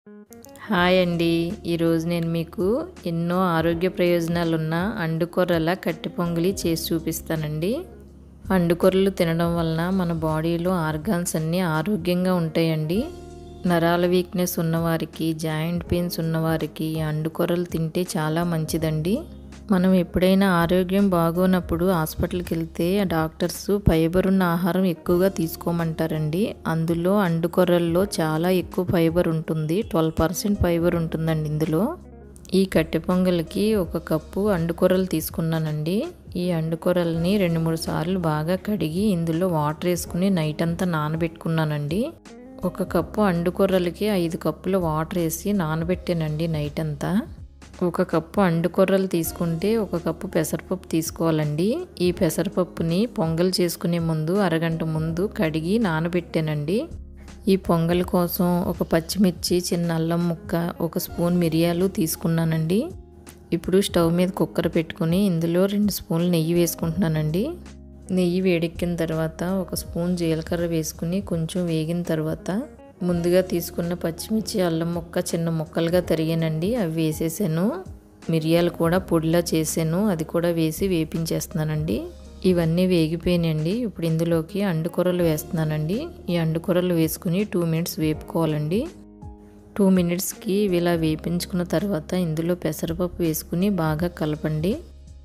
hi అండి ఈరోజు నేను మీకు ఎన్నో ఆరోగ్య ప్రయోజనాలు ఉన్న అండుకొర్రల కట్టి పొంగలి చేసి చూపిస్తానండి అండుకొర్రలు తినడం వలన మన బాడీలో ఆర్గాన్స్ అన్నీ ఆరోగ్యంగా ఉంటాయండి నరాల వీక్నెస్ ఉన్నవారికి జాయింట్ పెయిన్స్ ఉన్నవారికి అండుకొర్రలు తింటే చాలా మంచిదండి మనం ఎప్పుడైనా ఆరోగ్యం బాగోనప్పుడు హాస్పిటల్కి వెళ్తే డాక్టర్స్ ఫైబర్ ఉన్న ఆహారం ఎక్కువగా తీసుకోమంటారండి అందులో అండుకొర్రల్లో చాలా ఎక్కువ ఫైబర్ ఉంటుంది ట్వెల్వ్ పర్సెంట్ ఫైబర్ ఉంటుందండి ఇందులో ఈ కట్టె పొంగల్కి ఒక కప్పు అండుకొర్రలు తీసుకున్నానండి ఈ అండుకొర్రల్ని రెండు మూడు సార్లు బాగా కడిగి ఇందులో వాటర్ వేసుకుని నైట్ అంతా నానబెట్టుకున్నానండి ఒక కప్పు అండుకొర్రలకి ఐదు కప్పుల వాటర్ వేసి నానబెట్టానండి నైట్ అంతా ఒక కప్పు అండుకొర్రలు తీసుకుంటే ఒక కప్పు పెసరపప్పు తీసుకోవాలండి ఈ పెసరపప్పుని పొంగల్ చేసుకునే ముందు అరగంట ముందు కడిగి నానబెట్టానండి ఈ పొంగల్ కోసం ఒక పచ్చిమిర్చి చిన్న అల్లం ముక్క ఒక స్పూన్ మిరియాలు తీసుకున్నానండి ఇప్పుడు స్టవ్ మీద కుక్కర్ పెట్టుకుని ఇందులో రెండు స్పూన్లు నెయ్యి వేసుకుంటున్నానండి నెయ్యి వేడెక్కిన తర్వాత ఒక స్పూన్ జీలకర్ర వేసుకుని కొంచెం వేగిన తర్వాత ముందుగా తీసుకున్న పచ్చిమిర్చి అల్లం ముక్క చిన్న ముక్కలుగా తరిగానండి అవి వేసేసాను మిరియాలు కూడా పొడిలా చేసాను అది కూడా వేసి వేపించేస్తున్నానండి ఇవన్నీ వేగిపోయినాయండి ఇప్పుడు ఇందులోకి అండుకూరలు వేస్తున్నానండి ఈ అండుకూరలు వేసుకుని టూ మినిట్స్ వేపుకోవాలండి టూ మినిట్స్కి ఇలా వేపించుకున్న తర్వాత ఇందులో పెసరపప్పు వేసుకుని బాగా కలపండి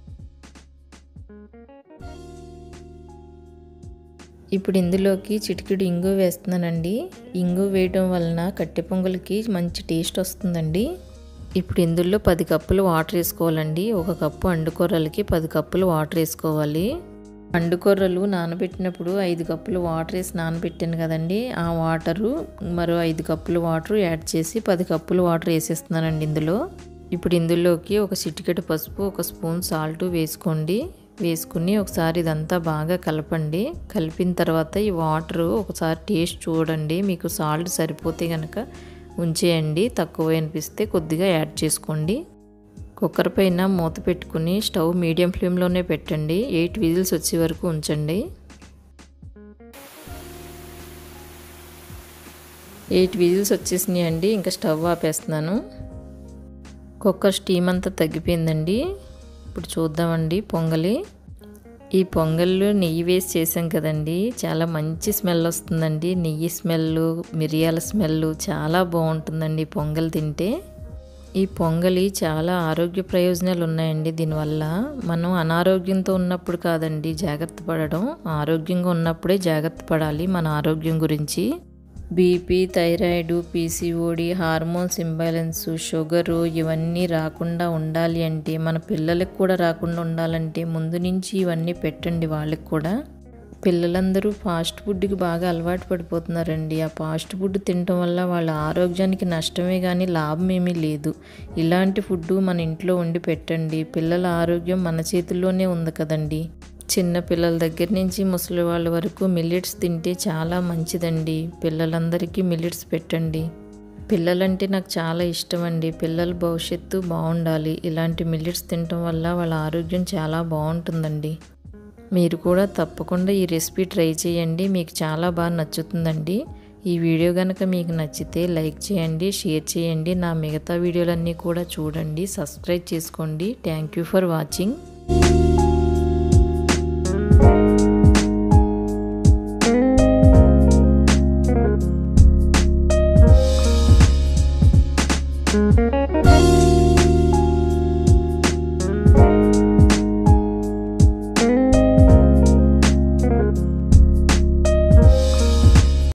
ఇప్పుడు ఇందులోకి చిటికెడు ఇంగు వేస్తున్నానండి ఇంగు వేయడం వలన కట్టె పొంగల్కి మంచి టేస్ట్ వస్తుందండి ఇప్పుడు ఇందులో పది కప్పులు వాటర్ వేసుకోవాలండి ఒక కప్పు అండుకూరలకి పది కప్పులు వాటర్ వేసుకోవాలి అండుకూరలు నానబెట్టినప్పుడు ఐదు కప్పులు వాటర్ వేసి నానబెట్టాను కదండి ఆ వాటరు మరో ఐదు కప్పులు వాటర్ యాడ్ చేసి పది కప్పులు వాటర్ వేసేస్తున్నానండి ఇందులో ఇప్పుడు ఇందులోకి ఒక చిటికెడు పసుపు ఒక స్పూన్ సాల్ట్ వేసుకోండి వేసుకుని ఒకసారి ఇదంతా బాగా కలపండి కలిపిన తర్వాత ఈ వాటర్ ఒకసారి టేస్ట్ చూడండి మీకు సాల్ట్ సరిపోతే కనుక ఉంచేయండి తక్కువ అనిపిస్తే కొద్దిగా యాడ్ చేసుకోండి కుక్కర్ పైన మూత పెట్టుకుని స్టవ్ మీడియం ఫ్లేమ్లోనే పెట్టండి ఎయిట్ విజిల్స్ వచ్చే వరకు ఉంచండి ఎయిట్ విజిల్స్ వచ్చేసినాయి అండి ఇంకా స్టవ్ ఆపేస్తున్నాను కుక్కర్ స్టీమ్ అంతా తగ్గిపోయిందండి ఇప్పుడు చూద్దామండి పొంగలి ఈ పొంగల్లో నెయ్యి వేసి చేసాం కదండి చాలా మంచి స్మెల్ వస్తుందండి నెయ్యి స్మెల్ మిరియాల స్మెల్ చాలా బాగుంటుందండి పొంగల్ తింటే ఈ పొంగలి చాలా ఆరోగ్య ప్రయోజనాలు ఉన్నాయండి దీనివల్ల మనం అనారోగ్యంతో ఉన్నప్పుడు కాదండి జాగ్రత్త పడడం ఆరోగ్యంగా ఉన్నప్పుడే జాగ్రత్త పడాలి మన ఆరోగ్యం గురించి BP thyroid PCOD hormones imbalance sugar ఇవన్నీ రాకుండా ఉండాలి అంటే మన పిల్లలకు కూడా రాకుండా ఉండాలంటే ముందు నుంచి ఇవన్నీ పెట్టండి వాళ్ళకి కూడా పిల్లలందరూ ఫాస్ట్ ఫుడ్కి బాగా అలవాటు పడిపోతున్నారండి ఆ ఫాస్ట్ ఫుడ్ తినటం వల్ల వాళ్ళ ఆరోగ్యానికి నష్టమే కానీ లాభం ఏమీ లేదు ఇలాంటి ఫుడ్ మన ఇంట్లో వండి పెట్టండి పిల్లల ఆరోగ్యం మన చేతుల్లోనే ఉంది కదండి చిన్న పిల్లల దగ్గర నుంచి ముసలి వాళ్ళ వరకు మిల్లెట్స్ తింటే చాలా మంచిదండి పిల్లలందరికీ మిల్లెట్స్ పెట్టండి పిల్లలంటే నాకు చాలా ఇష్టం అండి పిల్లల భవిష్యత్తు బాగుండాలి ఇలాంటి మిల్లెట్స్ తినటం వల్ల వాళ్ళ ఆరోగ్యం చాలా బాగుంటుందండి మీరు కూడా తప్పకుండా ఈ రెసిపీ ట్రై చేయండి మీకు చాలా బాగా నచ్చుతుందండి ఈ వీడియో కనుక మీకు నచ్చితే లైక్ చేయండి షేర్ చేయండి నా మిగతా వీడియోలన్నీ కూడా చూడండి సబ్స్క్రైబ్ చేసుకోండి thank you for watching thank you